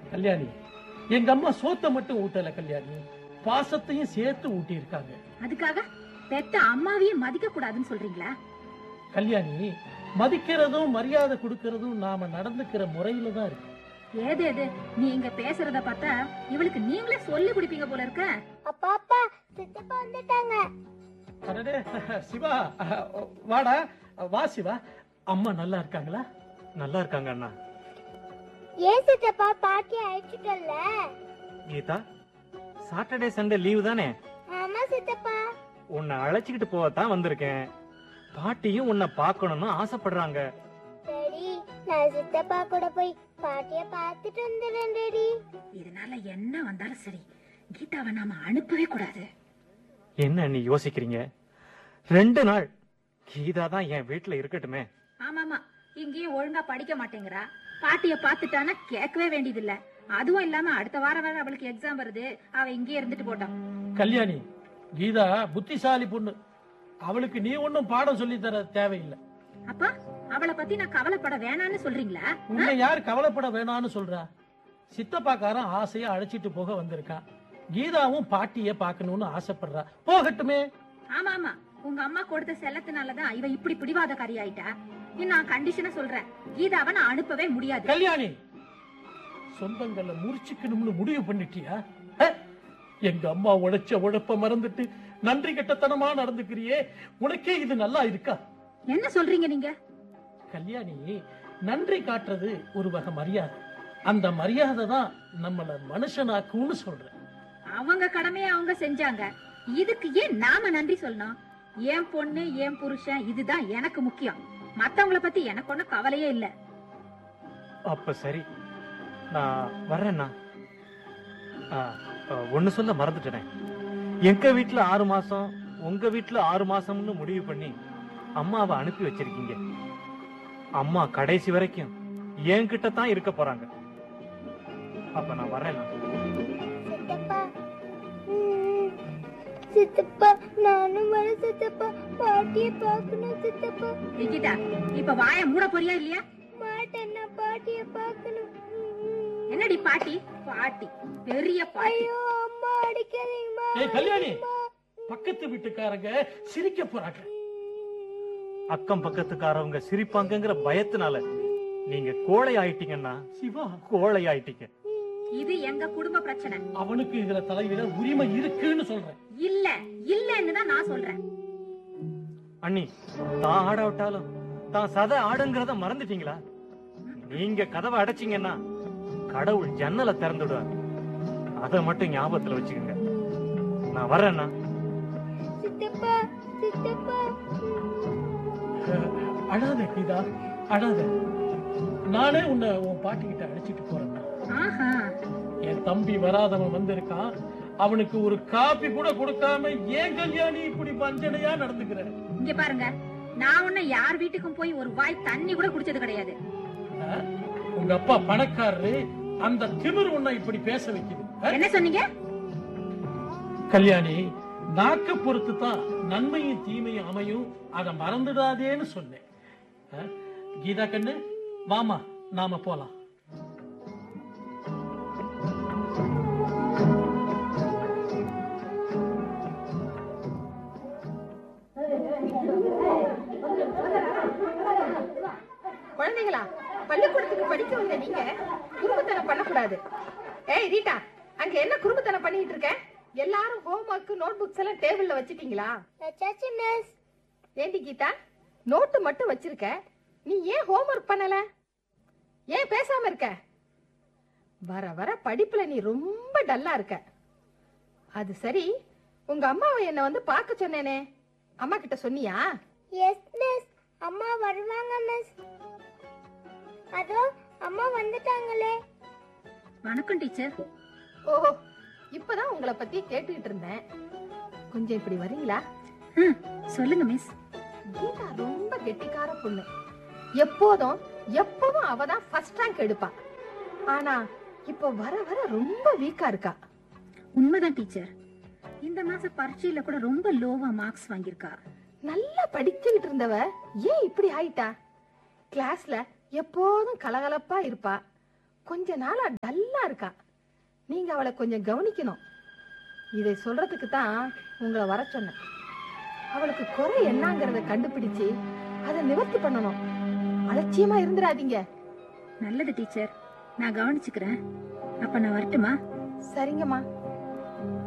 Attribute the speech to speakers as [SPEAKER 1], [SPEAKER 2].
[SPEAKER 1] கல்யாணி எங்க அம்மா சோத்தை மட்டும் ஊட்டல கல்யாணி பாசத்தையும் சேர்த்து ஊட்டி இருக்காங்க
[SPEAKER 2] அதுக்காக பெத்த அம்மாவையும் மதிக்க கூடாதுன்னு சொல்றீங்களா
[SPEAKER 1] கல்யாணி மதிக்கிறதும் மரியாதை கொடுக்கறதும் நாம நடந்துக்கிற முறையில தான் இருக்கு
[SPEAKER 2] ஏது ஏது நீங்க பேசுறத பார்த்தா இவளுக்கு நீங்களே சொல்லி குடிப்பீங்க போல இருக்க
[SPEAKER 3] அப்பா அப்பா சித்தப்பா வந்துட்டாங்க
[SPEAKER 1] அடடே சிவா வாடா வா சிவா அம்மா நல்லா இருக்காங்களா
[SPEAKER 4] நல்லா இருக்காங்க அண்ணா
[SPEAKER 3] ஏன் சித்தப்பா பாட்டி அழைச்சிட்டல்ல
[SPEAKER 4] கீதா சாட்டர்டே சண்டே லீவு தானே
[SPEAKER 3] ஆமா சித்தப்பா
[SPEAKER 4] உன்னை அழைச்சிக்கிட்டு போகத்தான் வந்திருக்கேன் பாட்டியும் உன்னை பார்க்கணும்னு ஆசைப்படுறாங்க
[SPEAKER 3] டேடி நான் சித்தப்பா கூட போய் பாட்டிய பார்த்துட்டு வந்துடுறேன் டேடி
[SPEAKER 2] இதனால என்ன வந்தாலும் சரி கீதாவை நாம அனுப்பவே கூடாது
[SPEAKER 4] என்ன நீ யோசிக்கிறீங்க ரெண்டு நாள் கீதா தான் என் வீட்டுல இருக்கட்டுமே
[SPEAKER 2] ஆமாமா இங்கேயும் ஒழுங்கா படிக்க மாட்டேங்கிறா பாட்டிய பாத்துட்டானா கேட்கவே வேண்டியது இல்ல அதுவும் இல்லாம அடுத்த வாரம் வேற அவளுக்கு எக்ஸாம் வருது அவ இங்கேயே இருந்துட்டு போட்டோம்
[SPEAKER 1] கல்யாணி கீதா புத்திசாலி பொண்ணு அவளுக்கு நீ ஒன்னும் பாடம் சொல்லி தர தேவையில்லை
[SPEAKER 2] அப்பா அவளை பத்தி நான் கவலைப்பட வேணாம்னு சொல்றீங்களா
[SPEAKER 1] உன்னை யார் கவலைப்பட வேணாம்னு சொல்றா சித்தப்பாக்காரன் ஆசையா அழைச்சிட்டு போக வந்திருக்கான் கீதாவும் பாட்டிய பார்க்கணும்னு ஆசைப்படுறா போகட்டுமே
[SPEAKER 2] ஆமா ஆமா உங்க அம்மா கொடுத்த செல்லத்தினாலதான் இவ இப்படி பிடிவாதக்காரி ஆயிட்டா இன்னும் நான் கண்டிஷனை சொல்றேன் கீதாவை நான் அனுப்பவே முடியாது
[SPEAKER 1] கல்யாணி சொந்தங்களை முறிச்சுக்கணும்னு முடிவு பண்ணிட்டியா அ? எங்க அம்மா உழைச்ச உழைப்ப மறந்துட்டு நன்றி கெட்டத்தனமா நடந்துக்கிறியே உனக்கே இது நல்லா இருக்கா
[SPEAKER 2] என்ன சொல்றீங்க நீங்க
[SPEAKER 1] கல்யாணி நன்றி காட்டுறது ஒரு வகை மரியாதை அந்த மரியாதை தான் நம்மள மனுஷனாக்கும்னு சொல்றேன்
[SPEAKER 2] அவங்க கடமையை அவங்க செஞ்சாங்க இதுக்கு ஏன் நாம நன்றி சொல்லணும் என் பொண்ணு என் புருஷன் இதுதான் எனக்கு முக்கியம் மத்தவங்கள பத்தி எனக்கு ஒண்ணும் கவலையே இல்ல
[SPEAKER 4] அப்ப சரி நான் வர்றேண்ணா ஆ, ஆ, ஒண்ணு சொல்ல மறந்துட்டேனே எங்க வீட்டுல ஆறு மாசம் உங்க வீட்டுல ஆறு மாசம்னு முடிவு பண்ணி அம்மாவை அனுப்பி வச்சிருக்கீங்க அம்மா கடைசி வரைக்கும் என்கிட்ட தான் இருக்க போறாங்க அப்ப நான் வரேண்ணா
[SPEAKER 3] சித்தப்பா ம், சித்தப்பா நானும் வர சித்தப்பா பாட்டிய பார்க்கணும் சித்தப்பா
[SPEAKER 2] நிக்கிதா இப்ப வாய மூட போறியா இல்லையா
[SPEAKER 3] மாட்டேன் நான் பாட்டிய பார்க்கணும் ம்,
[SPEAKER 2] என்னடி பாட்டி பாட்டி பெரிய பாட்டி
[SPEAKER 3] ஐயோ அம்மா அடிக்காதீங்கம்மா
[SPEAKER 1] ஏய் கல்யாணி பக்கத்து வீட்டுக்காரங்க சிரிக்க போறாங்க
[SPEAKER 4] அக்கம் பக்கத்துக்காரவங்க சிரிப்பாங்கங்கிற பயத்தினால நீங்க கோழை ஆயிட்டீங்கன்னா
[SPEAKER 1] சிவா
[SPEAKER 4] கோழை ஆயிட்டீங்க
[SPEAKER 2] இது எங்க குடும்ப பிரச்சனை
[SPEAKER 1] அவனுக்கு இதுல தலையிட உரிமை இருக்குன்னு சொல்றேன்
[SPEAKER 2] இல்ல இல்லன்னு தான் நான் சொல்றேன்
[SPEAKER 4] அண்ணி தான் ஆட விட்டாலும் தான் சதை ஆடுங்கிறத மறந்துட்டீங்களா நீங்க கதவை அடைச்சீங்கன்னா கடவுள் ஜன்னலை திறந்துடுவார் அதை மட்டும் ஞாபகத்துல வச்சுக்கோங்க நான் வரேன்னா
[SPEAKER 3] சித்தப்பா சித்தப்பா
[SPEAKER 1] அஹ், அழாத கீதா அழாத நானே உன்னை உன் பாட்டி கிட்ட அழைச்சிட்டு போறேன்
[SPEAKER 2] ஆஹா
[SPEAKER 1] என் தம்பி வராதவன் வந்திருக்கான் அவனுக்கு ஒரு காப்பி கூட கொடுக்காம ஏன் கல்யாணி இப்படி வஞ்சனையா நடந்துக்கிற
[SPEAKER 2] இங்க பாருங்க நான் உன்ன யார் வீட்டுக்கும் போய் ஒரு வாய் தண்ணி கூட குடிச்சது கிடையாது
[SPEAKER 1] அஹ், உங்க அப்பா பணக்காரரு அந்த திமிர் உன்னை இப்படி பேச வைக்குது அஹ்,
[SPEAKER 2] என்ன சொன்னீங்க
[SPEAKER 1] கல்யாணி நாக்க பொறுத்து தான் நன்மையும் தீமையும் அமையும் அதை மறந்துடாதேன்னு சொன்னேன் அஹ், கீதா கண்ணு வாமா நாம போலாம்
[SPEAKER 5] குழந்தைகளா பள்ளிக்கூடத்துக்கு படிக்க வந்த நீங்க குறும்புத்தனம் பண்ணக்கூடாது ஏய் ரீட்டா அங்க என்ன குறும்புத்தனம் பண்ணிட்டு இருக்க எல்லாரும் ஹோம்ஒர்க் நோட் புக்ஸ் எல்லாம் டேபிள்ல வச்சிட்டீங்களா
[SPEAKER 3] வச்சாச்சு மிஸ்
[SPEAKER 5] ஏண்டி கீதா நோட்டு மட்டும் வச்சிருக்க நீ ஏன் ஹோம்ஒர்க் பண்ணல ஏன் பேசாம இருக்க வர வர படிப்புல நீ ரொம்ப டல்லா இருக்க அது சரி உங்க அம்மாவை என்ன வந்து பார்க்க சொன்னேனே அம்மா கிட்ட சொன்னியா
[SPEAKER 3] எஸ் மிஸ் அம்மா வருவாங்க மிஸ் அதோ அம்மா வந்துட்டாங்களே
[SPEAKER 2] வணக்கம் டீச்சர்
[SPEAKER 5] ஓஹோ இப்பதான் உங்களை பத்தி கேட்டுக்கிட்டு இருந்தேன் கொஞ்சம் இப்படி வரீங்களா
[SPEAKER 2] ம், சொல்லுங்க மிஸ்
[SPEAKER 5] கீதா ரொம்ப கெட்டிக்கார பொண்ணு எப்போதும் எப்பவும் அவ தான் ஃபர்ஸ்ட் ரேங்க் எடுப்பா ஆனா இப்போ வர வர ரொம்ப வீக்கா இருக்கா
[SPEAKER 2] உண்மைதான் டீச்சர் இந்த மாச பரீட்சையில கூட ரொம்ப லோவா மார்க்ஸ் வாங்கியிருக்கா
[SPEAKER 5] நல்லா படிச்சுக்கிட்டு இருந்தவ ஏன் இப்படி ஆயிட்டா கிளாஸ்ல எப்போதும் கலகலப்பா இருப்பா கொஞ்ச நாளா டல்லா இருக்கா நீங்க அவளை கொஞ்சம் கவனிக்கணும் இதை சொல்றதுக்கு தான் உங்களை வர சொன்னேன் அவளுக்கு குறை என்னங்கறத கண்டுபிடிச்சு அதை நிவர்த்தி பண்ணணும் அலட்சியமா இருந்துடாதீங்க
[SPEAKER 2] நல்லது டீச்சர் நான் கவனிச்சுக்கிறேன் அப்ப நான் வரட்டுமா
[SPEAKER 5] சரிங்கம்மா